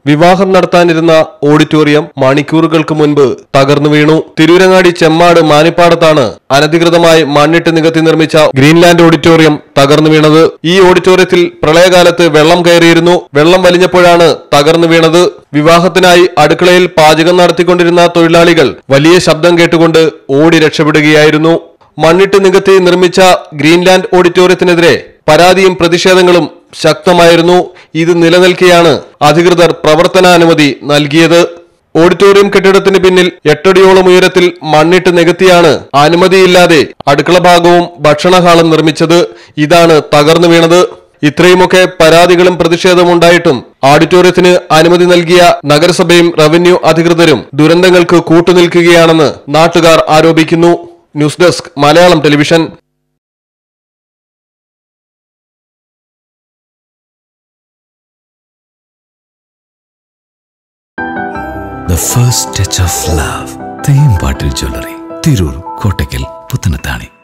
വിവാഹം നടത്താനിരുന്ന ഓഡിറ്റോറിയം മണിക്കൂറുകൾക്ക് മുൻപ് തകർന്നു വീണു തിരൂരങ്ങാടി ചെമ്മാട് മാനിപ്പാടത്താണ് അനധികൃതമായി മണ്ണിട്ട് നികത്തി നിർമ്മിച്ച ഗ്രീൻലാൻഡ് ഓഡിറ്റോറിയം തകർന്നു വീണത് ഈ ഓഡിറ്റോറിയത്തിൽ പ്രളയകാലത്ത് വെള്ളം കയറിയിരുന്നു വെള്ളം വലിഞ്ഞപ്പോഴാണ് തകർന്നു വീണത് വിവാഹത്തിനായി അടുക്കളയിൽ പാചകം നടത്തിക്കൊണ്ടിരുന്ന തൊഴിലാളികൾ വലിയ ശബ്ദം കേട്ടുകൊണ്ട് ഓടി രക്ഷപ്പെടുകയായിരുന്നു മണ്ണിട്ട് നികത്തി നിർമ്മിച്ച ഗ്രീൻലാൻഡ് ഓഡിറ്റോറിയത്തിനെതിരെ പരാതിയും പ്രതിഷേധങ്ങളും ശക്തമായിരുന്നു ഇത് നിലനിൽക്കെയാണ് അധികൃതർ പ്രവർത്തനാനുമതി നൽകിയത് ഓഡിറ്റോറിയം കെട്ടിടത്തിന് പിന്നിൽ എട്ടടിയോളം ഉയരത്തിൽ മണ്ണിട്ട് നികത്തിയാണ് അനുമതിയില്ലാതെ അടുക്കള ഭാഗവും ഭക്ഷണ ഹാളും നിർമ്മിച്ചത് ഇതാണ് തകർന്നു വീണത് ഇത്രയുമൊക്കെ പരാതികളും പ്രതിഷേധവും ഉണ്ടായിട്ടും ഓഡിറ്റോറിയത്തിന് അനുമതി നൽകിയ നഗരസഭയും റവന്യൂ അധികൃതരും ദുരന്തങ്ങൾക്ക് കൂട്ടുനിൽക്കുകയാണെന്ന് നാട്ടുകാർ ആരോപിക്കുന്നു news desk Malayalam television The first touch of love. Thembattil jewellery Tirur Kottakkal Puthanathani